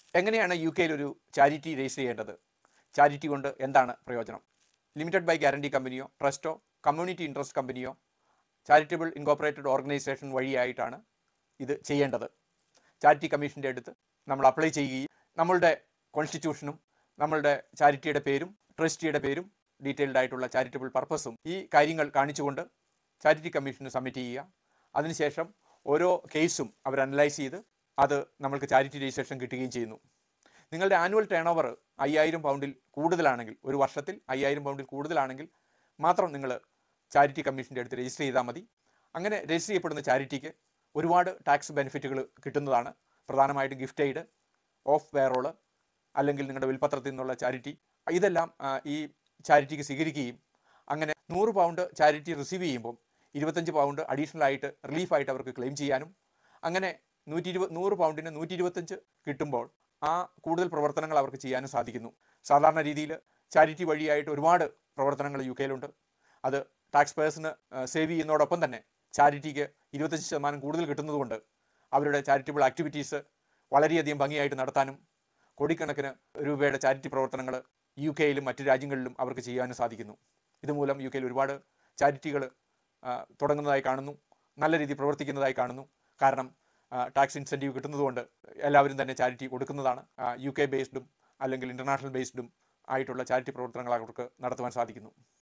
എങ്ങനെയാണ് യു കെയിൽ ഒരു ചാരിറ്റി രജിസ്റ്റർ ചെയ്യേണ്ടത് ചാരിറ്റി കൊണ്ട് എന്താണ് പ്രയോജനം ലിമിറ്റഡ് ബൈ ഗ്യാരണ്ടി കമ്പനിയോ ട്രസ്റ്റോ കമ്മ്യൂണിറ്റി ഇൻട്രസ്റ്റ് കമ്പനിയോ ചാരിറ്റബിൾ ഇൻകോപ്പറേറ്റഡ് ഓർഗനൈസേഷൻ വഴിയായിട്ടാണ് ഇത് ചെയ്യേണ്ടത് ചാരിറ്റി കമ്മീഷൻ്റെ അടുത്ത് നമ്മൾ അപ്ലൈ ചെയ്യുകയും നമ്മളുടെ കോൺസ്റ്റിറ്റ്യൂഷനും നമ്മളുടെ ചാരിറ്റിയുടെ പേരും ട്രസ്റ്റിയുടെ പേരും ഡീറ്റെയിൽഡ് ആയിട്ടുള്ള ചാരിറ്റബിൾ പർപ്പസും ഈ കാര്യങ്ങൾ കാണിച്ചുകൊണ്ട് ചാരിറ്റി കമ്മീഷന് സബ്മിറ്റ് ചെയ്യുക അതിനുശേഷം ഓരോ കേസും അവർ അനലൈസ് ചെയ്ത് അത് നമ്മൾക്ക് ചാരിറ്റി രജിസ്ട്രേഷൻ കിട്ടുകയും ചെയ്യുന്നു നിങ്ങളുടെ ആനുവൽ ടേൺ ഓവർ അയ്യായിരം പൗണ്ടിൽ കൂടുതലാണെങ്കിൽ ഒരു വർഷത്തിൽ അയ്യായിരം പൗണ്ടിൽ കൂടുതലാണെങ്കിൽ മാത്രം നിങ്ങൾ ചാരിറ്റി കമ്മീഷൻ്റെ അടുത്ത് രജിസ്റ്റർ ചെയ്താൽ മതി അങ്ങനെ രജിസ്റ്റർ ചെയ്യപ്പെടുന്ന ചാരിറ്റിക്ക് ഒരുപാട് ടാക്സ് ബെനിഫിറ്റുകൾ കിട്ടുന്നതാണ് പ്രധാനമായിട്ടും ഗിഫ്റ്റ് എയ്ഡ് ഓഫ് വെയറോള് അല്ലെങ്കിൽ നിങ്ങളുടെ വിൽപ്പത്രത്തിൽ നിന്നുള്ള ചാരിറ്റി ഇതെല്ലാം ആ, ഈ ചാരിറ്റിക്ക് സ്വീകരിക്കുകയും അങ്ങനെ നൂറ് പൗണ്ട് ചാരിറ്റി റിസീവ് ചെയ്യുമ്പോൾ ഇരുപത്തഞ്ച് പൗണ്ട് അഡീഷണൽ ആയിട്ട് റിലീഫായിട്ട് അവർക്ക് ക്ലെയിം ചെയ്യാനും അങ്ങനെ നൂറ്റി ഇരുപത് നൂറ് പൗണ്ടിന് നൂറ്റി ഇരുപത്തഞ്ച് കിട്ടുമ്പോൾ ആ കൂടുതൽ പ്രവർത്തനങ്ങൾ അവർക്ക് ചെയ്യാനും സാധിക്കുന്നു സാധാരണ രീതിയിൽ ചാരിറ്റി വഴിയായിട്ട് ഒരുപാട് പ്രവർത്തനങ്ങൾ യു കെയിലുണ്ട് അത് ടാക്സ് പേഴ്സിന് സേവ് ചെയ്യുന്നതോടൊപ്പം തന്നെ ചാരിറ്റിക്ക് ഇരുപത്തഞ്ച് ശതമാനം കൂടുതൽ കിട്ടുന്നതുകൊണ്ട് അവരുടെ ചാരിറ്റബിൾ ആക്ടിവിറ്റീസ് വളരെയധികം ഭംഗിയായിട്ട് നടത്താനും കോടിക്കണക്കിന് രൂപയുടെ ചാരിറ്റി പ്രവർത്തനങ്ങൾ യു കെയിലും മറ്റു രാജ്യങ്ങളിലും അവർക്ക് ചെയ്യാനും സാധിക്കുന്നു ഇതുമൂലം യു കെയിൽ ഒരുപാട് ചാരിറ്റികൾ തുടങ്ങുന്നതായി കാണുന്നു നല്ല രീതിയിൽ പ്രവർത്തിക്കുന്നതായി കാണുന്നു കാരണം ടാക്സ് ഇൻസെൻറ്റീവ് കിട്ടുന്നതുകൊണ്ട് എല്ലാവരും തന്നെ ചാരിറ്റി കൊടുക്കുന്നതാണ് യു കെ ബേസ്ഡും അല്ലെങ്കിൽ ഇൻ്റർനാഷണൽ ബേസ്ഡും ആയിട്ടുള്ള ചാരിറ്റി പ്രവർത്തനങ്ങൾ അവർക്ക് നടത്തുവാൻ സാധിക്കുന്നു